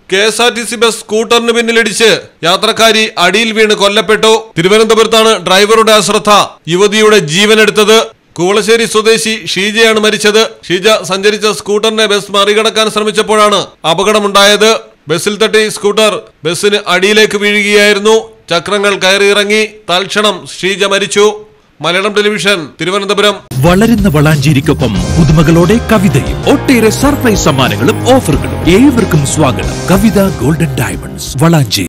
K S R T C bus സ്കൂട്ടറിന് പിന്നിലിടിച്ച് യാത്രക്കാരി അടിയിൽ വീണ് കൊല്ലപ്പെട്ടു തിരുവനന്തപുരത്താണ് ഡ്രൈവറുടെ അശ്രദ്ധ യുവതിയുടെ ജീവനെടുത്തത് കുവളശ്ശേരി സ്വദേശി ഷീജയാണ് മരിച്ചത് ഷീജ സഞ്ചരിച്ച സ്കൂട്ടറിനെ ബസ് മറികടക്കാൻ ശ്രമിച്ചപ്പോഴാണ് അപകടമുണ്ടായത് ബസ്സിൽ തട്ടി സ്കൂട്ടർ ബസ്സിന് അടിയിലേക്ക് വീഴുകയായിരുന്നു ചക്രങ്ങൾ കയറിയിറങ്ങി തൽക്ഷണം ഷീജ മരിച്ചു മലയാളം ടെലിവിഷൻ തിരുവനന്തപുരം വളരുന്ന വളാഞ്ചേരിക്കൊപ്പം പുതുമകളോടെ കവിതയും ഒട്ടേറെ സർപ്രൈസ് സമ്മാനങ്ങളും ഓഫറുകളും ഏവർക്കും സ്വാഗതം കവിത ഗോൾഡൻ ഡയമണ്ട്സ് വളാഞ്ചേരി